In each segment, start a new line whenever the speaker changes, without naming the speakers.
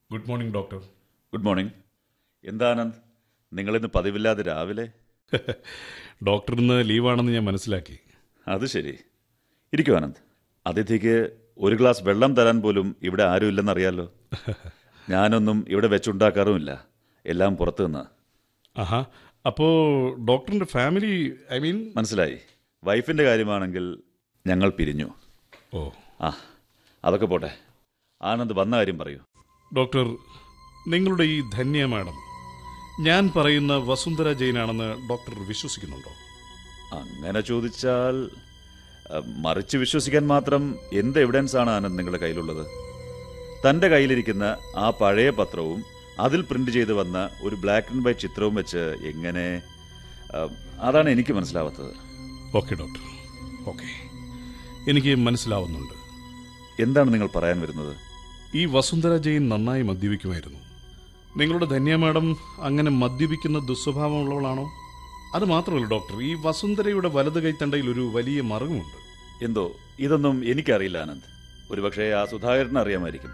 Good morning doctor
good morning എന്താ ആനന്ദ് നിങ്ങളിന്ന് പതിവില്ലാതെ രാവിലെ
ഡോക്ടർ ഇന്ന് ലീവാണെന്ന് ഞാൻ മനസ്സിലാക്കി
അത് ശരി ഇരിക്കൂ ആനന്ദ് അതിഥിക്ക് ഒരു ഗ്ലാസ് വെള്ളം തരാൻ പോലും ഇവിടെ ആരുമില്ലെന്നറിയാലോ ഞാനൊന്നും ഇവിടെ വെച്ചുണ്ടാക്കാറുമില്ല എല്ലാം പുറത്തു നിന്ന്
ആഹാ അപ്പോൾ ഡോക്ടറിൻ്റെ ഫാമിലി ഐ മീൻ
മനസ്സിലായി വൈഫിൻ്റെ കാര്യമാണെങ്കിൽ ഞങ്ങൾ പിരിഞ്ഞു
ഓ
ആ അതൊക്കെ പോട്ടെ ആനന്ദ് വന്ന കാര്യം പറയൂ
ഡോക്ടർ നിങ്ങളുടെ ഈ ധന്യ മാഡം ഞാൻ പറയുന്ന വസുന്ധര ജെയിനാണെന്ന് ഡോക്ടർ വിശ്വസിക്കുന്നുണ്ടോ
അങ്ങനെ ചോദിച്ചാൽ അഹ്, മറിച്ച് വിശ്വസിക്കാൻ മാത്രം എന്ത് എവിഡൻസ് ആണ് ആനന്ദ് നിങ്ങളുടെ കയ്യിലുള്ളത് തന്റെ കയ്യിലിരിക്കുന്ന ആ പഴയ പത്രവും അതിൽ പ്രിന്റ് ചെയ്ത് വന്ന ഒരു ബ്ലാക്ക് ആൻഡ് വൈറ്റ് ചിത്രവും വെച്ച് എങ്ങനെ അഹ്, അതാണ് എനിക്ക് മനസ്സിലാവാത്തത്
ഓക്കെ ഡോക്ടർ ഓക്കെ എനിക്ക് മനസ്സിലാവുന്നുണ്ട്
എന്താണ് നിങ്ങൾ പറയാൻ വരുന്നത്
ഈ വസുന്ധര ജെയിൻ നന്നായി മദ്യപിക്കുമായിരുന്നു നിങ്ങളുടെ ധന്യ മാഡം അങ്ങനെ മദ്യപിക്കുന്ന ദുസ്വഭാവമുള്ളവളാണോ അത് മാത്രമല്ല ഡോക്ടർ ഈ വസുന്ധരയുടെ വലത് കൈത്തണ്ടയിൽ ഒരു വലിയ മറുകുമുണ്ട്
എന്തോ ഇതൊന്നും എനിക്കറിയില്ല ആനന്ദ് ഒരുപക്ഷെ ആ സുധാകരന് അറിയാമായിരിക്കും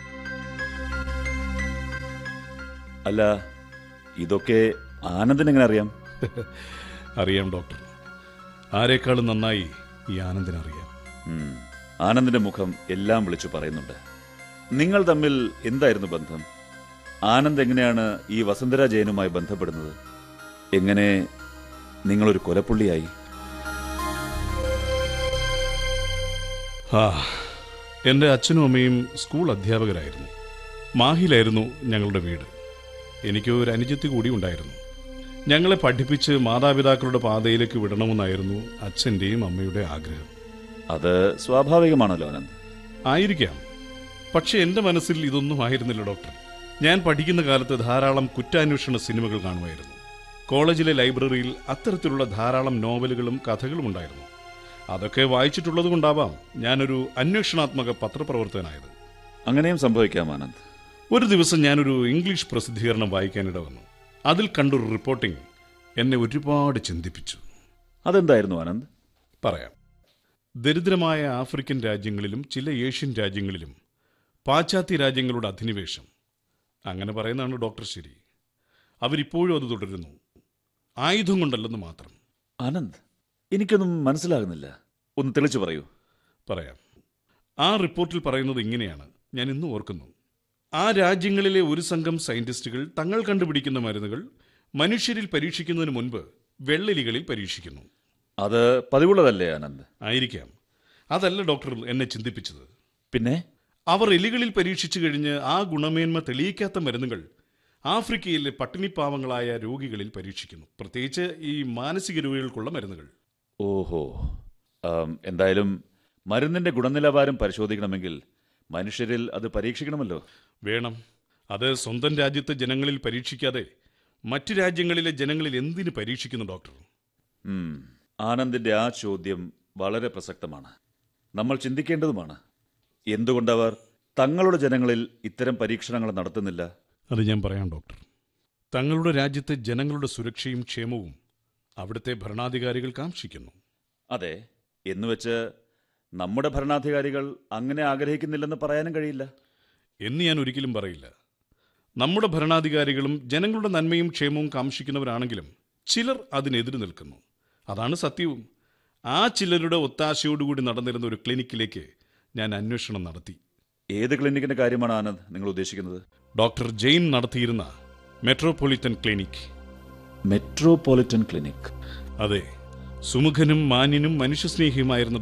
അല്ല ഇതൊക്കെ ആനന്ദിന് എങ്ങനെ അറിയാം
അറിയാം ഡോക്ടർ ആരെക്കാളും നന്നായി ഈ ആനന്ദിനറിയാം
ഉം. ആനന്ദിന്റെ മുഖം എല്ലാം വിളിച്ചു പറയുന്നുണ്ട് നിങ്ങൾ തമ്മിൽ എന്തായിരുന്നു ബന്ധം ആനന്ദ് എങ്ങനെയാണ് ഈ വസുന്ധര ജയനുമായി ബന്ധപ്പെടുന്നത് എങ്ങനെ നിങ്ങളൊരു കൊലപ്പുള്ളിയായി
ആ എൻ്റെ അച്ഛനും അമ്മയും സ്കൂൾ അധ്യാപകരായിരുന്നു മാഹിലായിരുന്നു ഞങ്ങളുടെ വീട് എനിക്ക് ഒരു അനുജത്തി കൂടി ഉണ്ടായിരുന്നു ഞങ്ങളെ പഠിപ്പിച്ച് മാതാപിതാക്കളുടെ പാതയിലേക്ക് വിടണമെന്നായിരുന്നു അച്ഛൻ്റെയും അമ്മയുടെ ആഗ്രഹം
അത് സ്വാഭാവികമാണല്ലോ ആനന്ദ്
ആയിരിക്കാം പക്ഷെ എൻ്റെ മനസ്സിൽ ഇതൊന്നും ആയിരുന്നില്ല ഡോക്ടർ ഞാൻ പഠിക്കുന്ന കാലത്ത് ധാരാളം കുറ്റാന്വേഷണ സിനിമകൾ കാണുമായിരുന്നു കോളേജിലെ ലൈബ്രറിയിൽ അത്തരത്തിലുള്ള ധാരാളം നോവലുകളും കഥകളും ഉണ്ടായിരുന്നു അതൊക്കെ വായിച്ചിട്ടുള്ളത് കൊണ്ടാവാം ഞാനൊരു അന്വേഷണാത്മക പത്രപ്രവർത്തകനായത്
അങ്ങനെയും സംഭവിക്കാം ആനന്ദ്
ഒരു ദിവസം ഞാനൊരു ഇംഗ്ലീഷ് പ്രസിദ്ധീകരണം വായിക്കാനിട വന്നു അതിൽ കണ്ടൊരു റിപ്പോർട്ടിംഗ് എന്നെ ഒരുപാട് ചിന്തിപ്പിച്ചു
അതെന്തായിരുന്നു ആനന്ദ്
പറയാം ദരിദ്രമായ ആഫ്രിക്കൻ രാജ്യങ്ങളിലും ചില ഏഷ്യൻ രാജ്യങ്ങളിലും പാശ്ചാത്യ രാജ്യങ്ങളുടെ അധിനിവേശം അങ്ങനെ പറയുന്നതാണ് ഡോക്ടർ ശരി അവരിപ്പോഴും അത് തുടരുന്നു ആയുധം കൊണ്ടല്ലെന്ന് മാത്രം
ആനന്ദ് എനിക്കൊന്നും മനസ്സിലാകുന്നില്ല ഒന്ന് തെളിച്ചു പറയൂ
പറയാം ആ റിപ്പോർട്ടിൽ പറയുന്നത് ഇങ്ങനെയാണ് ഞാൻ ഇന്നും ഓർക്കുന്നു ആ രാജ്യങ്ങളിലെ ഒരു സംഘം സയന്റിസ്റ്റുകൾ തങ്ങൾ കണ്ടുപിടിക്കുന്ന മരുന്നുകൾ മനുഷ്യരിൽ പരീക്ഷിക്കുന്നതിന് മുൻപ് വെള്ളെലികളിൽ പരീക്ഷിക്കുന്നു
അത് പതിവുള്ളതല്ലേ ആനന്ദ്
ആയിരിക്കാം അതല്ല ഡോക്ടർ എന്നെ ചിന്തിപ്പിച്ചത്
പിന്നെ
അവർ എലികളിൽ പരീക്ഷിച്ചു കഴിഞ്ഞ് ആ ഗുണമേന്മ തെളിയിക്കാത്ത മരുന്നുകൾ ആഫ്രിക്കയിലെ പട്ടിണിപ്പാവങ്ങളായ രോഗികളിൽ പരീക്ഷിക്കുന്നു പ്രത്യേകിച്ച് ഈ മാനസിക രോഗികൾക്കുള്ള മരുന്നുകൾ
ഓഹോ ആം, എന്തായാലും മരുന്നിന്റെ ഗുണനിലവാരം പരിശോധിക്കണമെങ്കിൽ മനുഷ്യരിൽ അത് പരീക്ഷിക്കണമല്ലോ
വേണം അത് സ്വന്തം രാജ്യത്തെ ജനങ്ങളിൽ പരീക്ഷിക്കാതെ മറ്റു രാജ്യങ്ങളിലെ ജനങ്ങളിൽ എന്തിനു പരീക്ഷിക്കുന്നു ഡോക്ടർ
ഉം. ആനന്ദിന്റെ ആ ചോദ്യം വളരെ പ്രസക്തമാണ് നമ്മൾ ചിന്തിക്കേണ്ടതുമാണ് എന്തുകൊണ്ടവർ തങ്ങളുടെ ജനങ്ങളിൽ ഇത്തരം പരീക്ഷണങ്ങൾ നടത്തുന്നില്ല
അത് ഞാൻ പറയാം ഡോക്ടർ തങ്ങളുടെ രാജ്യത്തെ ജനങ്ങളുടെ സുരക്ഷയും ക്ഷേമവും അവിടുത്തെ ഭരണാധികാരികൾ കാക്ഷിക്കുന്നു
അതെ എന്നുവെച്ച് നമ്മുടെ ഭരണാധികാരികൾ അങ്ങനെ ആഗ്രഹിക്കുന്നില്ലെന്ന് പറയാനും കഴിയില്ല
എന്ന് ഞാൻ ഒരിക്കലും പറയില്ല നമ്മുടെ ഭരണാധികാരികളും ജനങ്ങളുടെ നന്മയും ക്ഷേമവും കാക്ഷിക്കുന്നവരാണെങ്കിലും ചിലർ അതിനെതിര് നിൽക്കുന്നു അതാണ് സത്യവും ആ ചിലരുടെ ഒത്താശയോടുകൂടി നടന്നിരുന്ന ഒരു ക്ലിനിക്കിലേക്ക് ഞാൻ അന്വേഷണം നടത്തി
ഏത് ക്ലിനിക്കിന്റെ കാര്യമാണ് ആനന്ദ് നിങ്ങൾ ഉദ്ദേശിക്കുന്നത്
ഡോക്ടർ ജെയിൻ നടത്തിയിരുന്ന മെട്രോപൊളിറ്റൻ ക്ലിനിക്
മെട്രോപൊളിറ്റൻ ക്ലിനിക്
അതെ സുമുഖനും മാന്യനും മനുഷ്യസ്നേഹിയുമായിരുന്ന